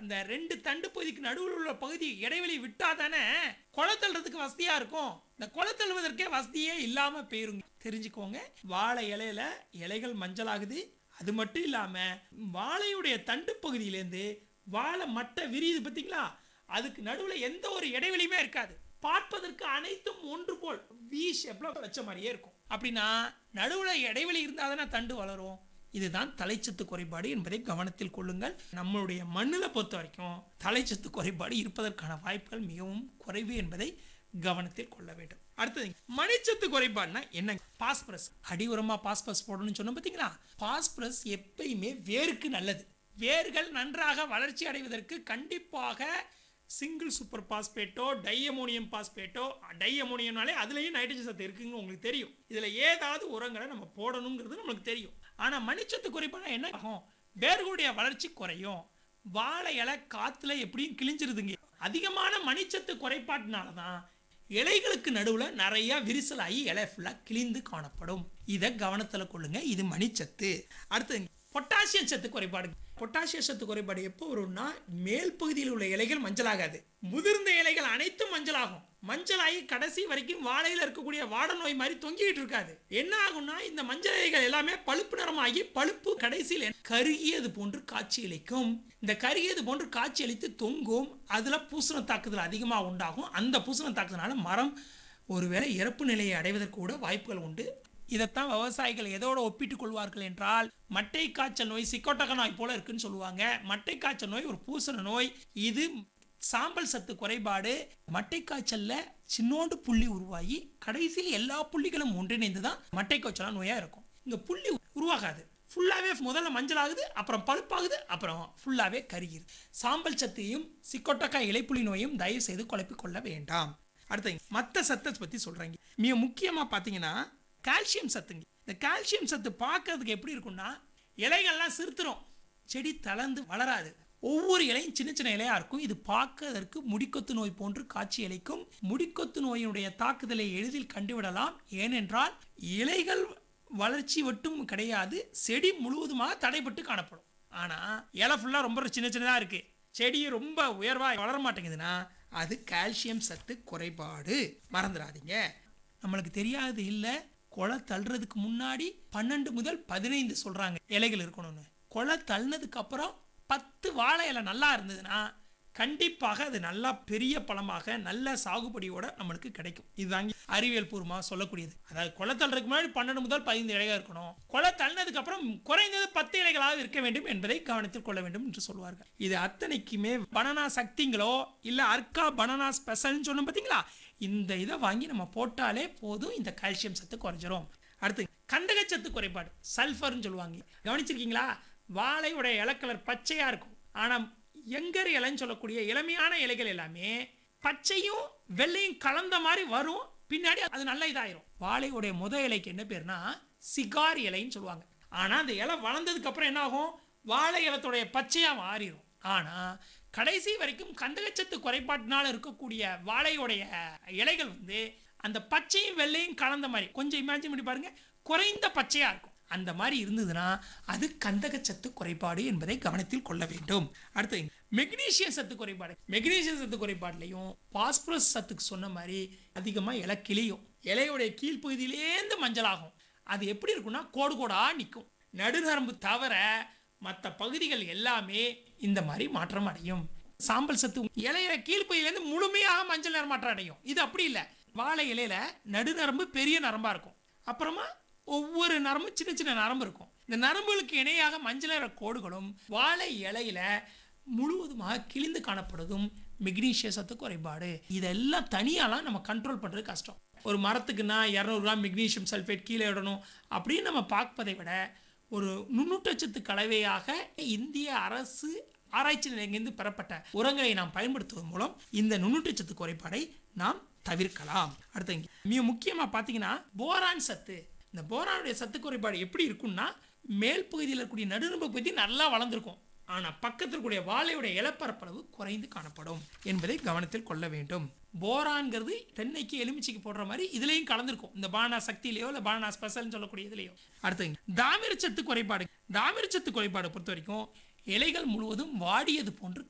அந்த ரெண்டு தண்டு பகுதிக்கு நடுவில் உள்ள பகுதி இடைவெளி விட்டா தானே கொலை தள்ளுறதுக்கு வசதியா இருக்கும் இந்த கொலை தள்ளுவதற்கே வசதியே இல்லாம போயிருங்க தெரிஞ்சுக்கோங்க வாழை இலையில இலைகள் மஞ்சளாகுது அது மட்டும் இல்லாம வாழையுடைய தண்டு பகுதியிலேருந்து வாழை மட்டை விரியுது பார்த்தீங்களா அதுக்கு நடுவுல எந்த ஒரு இடைவெளியுமே இருக்காது பார்ப்பதற்கு அனைத்தும் ஒன்று போல் வி ஷேப்ல வச்ச மாதிரியே இருக்கும் அப்படின்னா நடுவுல இடைவெளி இருந்தால் தானே தண்டு வளரும் இதுதான் தலைச்சத்து குறைபாடு என்பதை கவனத்தில் கொள்ளுங்கள் நம்மளுடைய மண்ணில் பொறுத்த வரைக்கும் தலைச்சத்து குறைபாடு இருப்பதற்கான வாய்ப்புகள் மிகவும் குறைவு என்பதை கவனத்தில் கொள்ள வேண்டும் அடுத்தது மணிச்சத்து குறைபாடுனா என்ன பாஸ்பரஸ் அடி உரமா பாஸ்பரஸ் போடணும்னு சொன்னோம் பார்த்தீங்களா பாஸ்பரஸ் எப்பயுமே வேருக்கு நல்லது வேர்கள் நன்றாக வளர்ச்சி அடைவதற்கு கண்டிப்பாக சிங்கிள் சூப்பர் பாஸ்பேட்டோ டையமோனியம் பாஸ்பேட்டோ டையமோனியம்னாலே அதுலேயும் நைட்ரஜன் சத்து இருக்குன்னு உங்களுக்கு தெரியும் இதில் ஏதாவது உரங்களை நம்ம போடணுங்கிறது நம்மளுக்கு தெரியும் ஆனால் மணிச்சத்து குறைபாடு என்ன ஆகும் வேர்களுடைய வளர்ச்சி குறையும் வாழை இலை காற்றுல எப்படியும் கிழிஞ்சிருதுங்க அதிகமான மணிச்சத்து குறைபாட்டினால தான் இலைகளுக்கு நடுவில் நிறைய விரிசலாகி இலை ஃபுல்லாக கிழிந்து காணப்படும் இதை கவனத்தில் கொள்ளுங்க இது மணிச்சத்து அடுத்தது பொட்டாசியம் சத்து குறைபாடு பொட்டாசியம் சத்து குறைபாடு எப்போ வரும்னா மேல் பகுதியில் உள்ள இலைகள் மஞ்சளாகாது முதிர்ந்த இலைகள் அனைத்தும் மஞ்சளாகும் மஞ்சளாகி கடைசி வரைக்கும் வாழையில இருக்கக்கூடிய வாட நோய் மாதிரி தொங்கிட்டு இருக்காது என்ன ஆகும்னா இந்த மஞ்சள் இலைகள் எல்லாமே பழுப்பு நிறமாகி பழுப்பு கடைசியில் கருகியது போன்று காட்சியளிக்கும் இந்த கருகியது போன்று காட்சியளித்து தொங்கும் அதுல பூசண தாக்குதல் அதிகமாக உண்டாகும் அந்த பூசண தாக்குதலால மரம் ஒருவேளை இறப்பு நிலையை அடைவதற்கு கூட வாய்ப்புகள் உண்டு இதைத்தான் விவசாயிகள் எதோட ஒப்பிட்டுக் கொள்வார்கள் என்றால் மட்டை காய்ச்சல் நோய் சிக்கோட்டக நோய் போல இருக்குன்னு சொல்லுவாங்க மட்டை காய்ச்சல் நோய் ஒரு பூசண நோய் இது சாம்பல் சத்து குறைபாடு மட்டை காய்ச்சல்ல சின்னோண்டு புள்ளி உருவாகி கடைசியில் எல்லா புள்ளிகளும் ஒன்றிணைந்து தான் மட்டை காய்ச்சலா நோயா இருக்கும் இங்க புள்ளி உருவாகாது ஃபுல்லாகவே முதல்ல மஞ்சள் ஆகுது அப்புறம் பழுப்பாகுது அப்புறம் ஃபுல்லாகவே கருகிது சாம்பல் சத்தையும் சிக்கோட்டக்காய் இலைப்புலி நோயும் தயவு செய்து குழப்பிக் கொள்ள வேண்டாம் அடுத்து மற்ற சத்தை பற்றி சொல்கிறேங்க மிக முக்கியமாக பார்த்தீங்கன்னா கால்சியம் சத்துங்க இந்த கால்சியம் சத்து பார்க்கறதுக்கு எப்படி இருக்கும்னா இலைகள்லாம் சிறுத்துரும் செடி தளர்ந்து வளராது ஒவ்வொரு இலையும் சின்ன சின்ன இலையா இருக்கும் இது பார்க்கறதற்கு முடிக்கொத்து நோய் போன்று காட்சி அளிக்கும் முடிக்கொத்து நோயினுடைய தாக்குதலை எளிதில் கண்டுவிடலாம் ஏனென்றால் இலைகள் வளர்ச்சி மட்டும் கிடையாது செடி முழுவதுமாக தடைபட்டு காணப்படும் ஆனா இலை ஃபுல்லாக ரொம்ப சின்ன சின்னதாக இருக்கு செடி ரொம்ப உயர்வாக வளர மாட்டேங்குதுன்னா அது கால்சியம் சத்து குறைபாடு மறந்துடாதீங்க நம்மளுக்கு தெரியாது இல்லை கொலை தள்ளுறதுக்கு முன்னாடி பன்னெண்டு முதல் பதினைந்து சொல்றாங்க இலைகள் இருக்கணும்னு கொலை தள்ளினதுக்கு அப்புறம் பத்து வாழை இலை நல்லா இருந்ததுன்னா கண்டிப்பாக அது நல்லா பெரிய பழமாக நல்ல சாகுபடியோட நம்மளுக்கு கிடைக்கும் இதுதாங்க அறிவியல் பூர்வமாக சொல்லக்கூடியது அதாவது கொலை தள்ளுறதுக்கு முன்னாடி பன்னெண்டு முதல் பதினைந்து இலைகள் இருக்கணும் கொலை தள்ளினதுக்கு அப்புறம் குறைந்தது பத்து இலைகளாக இருக்க வேண்டும் என்பதை கவனத்தில் கொள்ள வேண்டும் என்று சொல்வார்கள் இது அத்தனைக்குமே பனானா சக்திங்களோ இல்லை அர்க்கா பனானா ஸ்பெஷல்னு சொன்னோம் பார்த்தீங்களா இந்த இதை வாங்கி நம்ம போட்டாலே போதும் இந்த கால்சியம் சத்து குறைஞ்சிரும் அடுத்து கந்தகச்சத்து குறைபாடு சல்ஃபர்னு சொல்லுவாங்க கவனிச்சிருக்கீங்களா வாழையோட இலக்கலர் பச்சையா இருக்கும் ஆனா எங்கர் இலைன்னு சொல்லக்கூடிய இளமையான இலைகள் எல்லாமே பச்சையும் வெள்ளையும் கலந்த மாதிரி வரும் பின்னாடி அது நல்ல இதாயிரும் வாழையுடைய முத இலைக்கு என்ன பேர்னா சிகார் இலைன்னு சொல்லுவாங்க ஆனா அந்த இலை வளர்ந்ததுக்கு அப்புறம் என்ன ஆகும் வாழை இலத்துடைய பச்சையா மாறிடும் ஆனா கடைசி வரைக்கும் கந்தகச்சத்து குறைபாட்டினால இருக்கக்கூடிய வாழையுடைய இலைகள் வந்து அந்த பச்சையும் வெள்ளையும் கலந்த மாதிரி கொஞ்சம் இமேஜின் பண்ணி பாருங்க குறைந்த பச்சையா இருக்கும் அந்த மாதிரி இருந்ததுன்னா அது கந்தகச்சத்து குறைபாடு என்பதை கவனத்தில் கொள்ள வேண்டும் அடுத்து மெக்னீசியம் சத்து குறைபாடு மெக்னீசியம் சத்து குறைபாடுலையும் பாஸ்பரஸ் சத்துக்கு சொன்ன மாதிரி அதிகமாக இலை கிளியும் இலையுடைய கீழ்ப்பகுதியிலேருந்து மஞ்சளாகும் அது எப்படி இருக்கும்னா கோடு கோடா நிற்கும் நடுநரம்பு தவிர மற்ற பகுதிகள் எல்லாமே இந்த மாதிரி மாற்றம் அடையும் சாம்பல் சத்து இலையில கீழ்ப்பகுதியிலேருந்து முழுமையாக மஞ்சள் நிறம் மாற்றம் அடையும் இது அப்படி இல்லை வாழை இலையில நடுநரம்பு பெரிய நரம்பா இருக்கும் அப்புறமா ஒவ்வொரு நரம்பு சின்ன சின்ன நரம்பு இருக்கும் இந்த நரம்புகளுக்கு இணையாக மஞ்சள் நிற கோடுகளும் வாழை இலையில முழுவதுமாக கிழிந்து காணப்படுவதும் மெக்னீஷிய சத்து குறைபாடு இதெல்லாம் தனியாலாம் நம்ம கண்ட்ரோல் பண்ணுறது கஷ்டம் ஒரு மரத்துக்குன்னா இரநூறு கிராம் மெக்னீஷியம் சல்ஃபேட் கீழே இடணும் அப்படின்னு நம்ம பார்ப்பதை விட ஒரு நுண்ணூட்டச்சத்து கலவையாக இந்திய அரசு ஆராய்ச்சி நிலையங்கிருந்து பெறப்பட்ட உரங்களை நாம் பயன்படுத்துவதன் மூலம் இந்த நுண்ணூட்டச்சத்து குறைபாடை நாம் தவிர்க்கலாம் அடுத்து மிக முக்கியமாக பார்த்தீங்கன்னா போரான் சத்து இந்த போரானுடைய சத்து குறைபாடு எப்படி இருக்கும்னா மேல் பகுதியில் இருக்கக்கூடிய நடுநும்ப பகுதி நல்லா வளர்ந்துருக்கும் ஆனால் பக்கத்தில் இருக்கக்கூடிய வாழையுடைய இலப்பரப்பளவு குறைந்து காணப்படும் என்பதை கவனத்தில் கொள்ள வேண்டும் போரான்ங்கிறது தென்னைக்கு எலுமிச்சைக்கு போடுற மாதிரி இதுலேயும் கலந்துருக்கும் இந்த பானா சக்தியிலையோ இல்லை பானா ஸ்பெஷல்னு சொல்லக்கூடிய இதுலையோ அடுத்து தாமிரச்சத்து குறைபாடு தாமிரச்சத்து குறைபாடு பொறுத்த வரைக்கும் இலைகள் முழுவதும் வாடியது போன்று